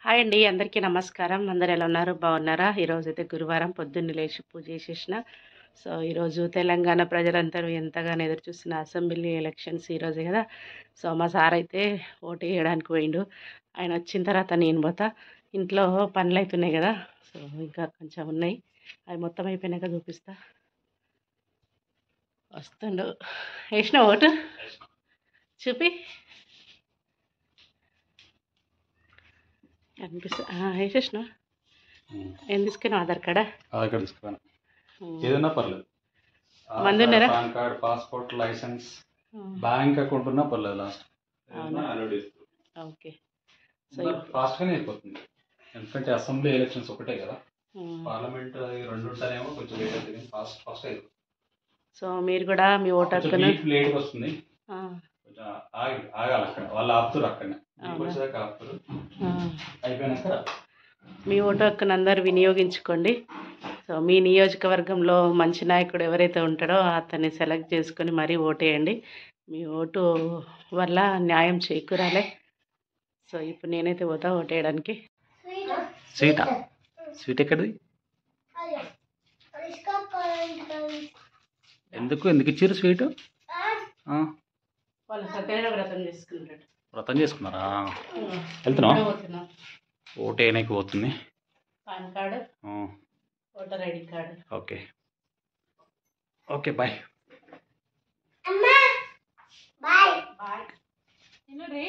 Hi అండి అందరికీ నమస్కారం అందరు ఎలా ఉన్నారు బాగున్నారా ఈరోజు అయితే గురువారం పొద్దున్న లేచి పూజ చేసేసిన సో ఈరోజు తెలంగాణ ప్రజలందరూ ఎంతగానో ఎదురు చూస్తున్న అసెంబ్లీ ఎలక్షన్స్ ఈరోజే కదా సో మా సార్ అయితే ఓటు వేయడానికి పోయిండు ఆయన వచ్చిన తర్వాత నేను పోతా ఇంట్లో పనులు అవుతున్నాయి కదా సో ఇంకా కొంచెం ఉన్నాయి అవి మొత్తం అయిపోయినాక చూపిస్తా వస్తుండు వేసిన ఓటు చూపి అనిపిస్తుంది వేసేసిన ఏం తీసుకున్నావు ఆధార్ కార్డా ఆధార్ కార్డు తీసుకురాను ఏదైనా పర్లేదు మంది ఉన్నారా? PAN card passport licence bank account ఉన్నా పర్లేదు లాస్ట్ అవునా? ఓకే సో ఫాస్ట్ గానే అయిపోతుంది ఎందుకంటే అసెంబ్లీ ఎలక్షన్స్ ఒకటే కదా పార్లమెంట్ అవి రెండు ఉంటానేమో కొంచెం లేట్ అవుతుంది ఫాస్ట్ ఫాస్ట్ అయిపోతుంది సో మీరు కూడా మీ ఓటు హక్కును లేట్ వస్తుంది ఆ, కొంచెం ఆగి ఆగాలి అక్కడ వాళ్ళు ఆపుతారు అక్కడ అవునా? వచ్చేదాకా ఆపుతారు ఆ. అయిపోయినాక మీ ఓటు హక్కును అందరూ వినియోగించుకోండి సో మీ నియోజకవర్గంలో మంచి నాయకుడు ఎవరైతే ఉంటాడో అతన్ని సెలెక్ట్ చేసుకొని మరీ ఓటేయండి మీ ఓటు వల్ల న్యాయం చేకూరాలి సో ఇప్పుడు నేనైతే పోతా ఓటేయడానికి స్వీటా స్వీట్ ఎక్కడిది ఎందుకు ఎందుకు ఇచ్చారు స్వీట్ వాళ్ళ సత్యనారాయణ వ్రతం చేసుకుంటాడు వ్రతం చేసుకున్నారా వెళ్తున్నావా? ఇప్పుడే పోతున్నాం ఓటు వేయడానికి పోతుంది పాన్ కార్డు ఆ, voter ID card okay okay bye bye తినరే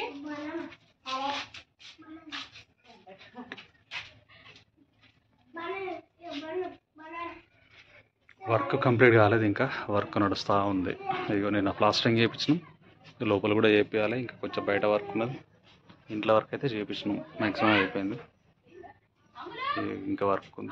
వర్క్ కంప్లీట్ కాలేదు ఇంకా వర్క్ నడుస్తూ ఉంది ఇగో నేను ప్లాస్టరింగ్ చేయించిన లోపల కూడా చేయించాలి ఇంకా కొంచెం బయట వర్క్ ఉన్నది ఇంట్లో వర్క్ అయితే చేయించినాం మ్యాక్సిమం అయిపోయింది ఈ- ఇంకా వర్క్ ఉంది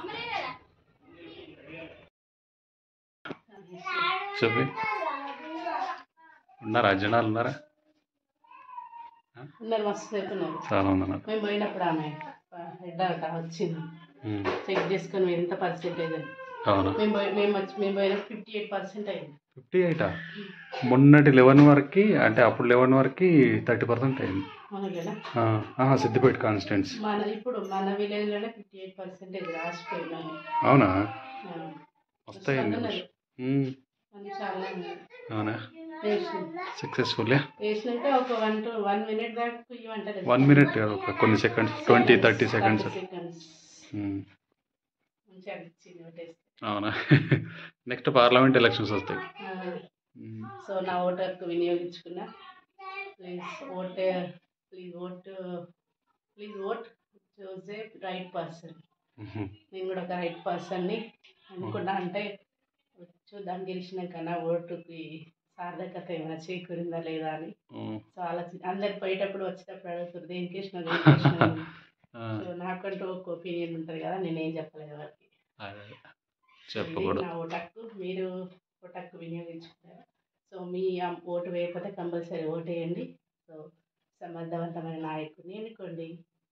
చెప్పి ఉన్నారా జనాలు ఉన్నారా ఉన్నారు మస్తు సేపు ఉన్నారు చాలా ఉన్నారు మేము పోయినప్పుడు ఆమె హెడ్ అంట వచ్చింది చెక్ చేసుకొని ఎంత పర్సెంటేజ్ అని అవునా మేము పోయి మేము వచ్చి మేము పోయినప్పుడు ఫిఫ్టీ ఎయిట్ పర్సెంట్ అయింది ఫిఫ్టీ ఎయిటా మొన్నటి లెవెన్ వరకు అంటే అప్పుడు లెవెన్ వరకు థర్టీ పర్సెంట్ అయింది అవును కదా ఆ, ఆహా, సిద్దిపేట కాన్స్టిట్యున్సీ మన ఇప్పుడు మన విలేజ్లోనే ఫిఫ్టీ ఎయిట్ పర్సెంటేజ్ రాసిపోయినాము అవునా ఆ. వస్తాయండి ఉన్నారు. మ్మ్. మంది చాలా ఉన్నారు. అవునా వేసిన సక్సెస్ఫుల్ వేసినాక ఒక వన్ టు వన్ మినిట్ దాకా ఇవ్వంటారు వన్ మినిట్ కాదు ఒక కొన్ని seconds twenty thirty seconds seconds మంచిగా అనిపించింది ఒకటేస్తే అవునా నెక్స్ట్ పార్లమెంట్ ఎలక్షన్స్ వస్తాయి ఆ. మ్మ్. సో నా ఓటు హక్కు వినియోగించుకున్నా please vote please vote please vote choose a right person hmm. నేను కూడా ఒక రైట్ పర్సన్ని అనుకున్నా అంటే చూద్దాం గెలిచినాక నా ఓటుకి సార్థకత ఏమైనా చేకూరిందా లేదా అని మ్మ్. సో ఆలోచి అందరు పోయేటప్పుడు వచ్చేటప్పుడు అడుగుతారు దేనికి వేసినావు దేనికి వేసినావు అని. ఆ, సో నాకంటూ ఒక ఒపీనియన్ ఉంటుంది కదా నేనేం చెప్పలేదు ఎవరికి అదే. ఇది చెప్పకూడదు నా ఓటక్కు మీరు ఓటక్కు వినియోగించుకుంటారు సో మీ ఆ ఓటు వేయకపోతే కంపల్సరీ ఓటు వేయండి సో సమర్థవంతమైన నాయకుడిని ఎన్నుకోండి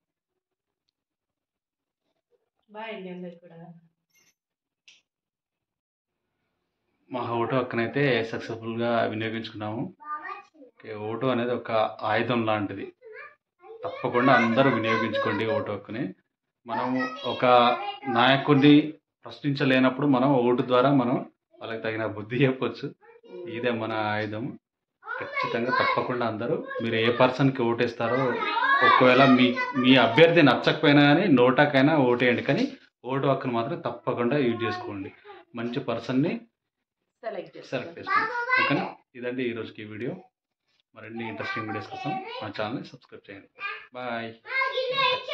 బాయ్ అండి అందరికి కూడా మా ఓటు హక్కునైతే సక్సెస్ఫుల్గా వినియోగించుకున్నాము ఓకే, ఓటు అనేది ఒక ఆయుధం లాంటిది తప్పకుండా అందరూ వినియోగించుకోండి ఓటు హక్కుని మనము ఒక నాయకుడిని ప్రశ్నించలేనప్పుడు మనం ఓటు ద్వారా మనం వాళ్ళకి తగిన బుద్ధి చెప్పొచ్చు ఇదే మన ఆయుధం ఖచ్చితంగా తప్పకుండా అందరూ మీరు ఏ పర్సన్కి ఓటేస్తారో ఒకవేళ మీ మీ అభ్యర్థి నచ్చకపోయినా కానీ నోటాకైనా ఓటేయండి కానీ ఓటు హక్కును మాత్రం తప్పకుండా యూజ్ చేసుకోండి మంచి పర్సన్ని సెలెక్ట్ సెలెక్ట్ చేసుకోండి చేసుకోండి ఓకేనా ఇదండి ఈ రోజుకి ఈ వీడియో మరిన్ని ఇంట్రెస్టింగ్ వీడియోస్ కోసం మా ఛానల్ని సబ్స్క్రైబ్ చేయండి బాయ్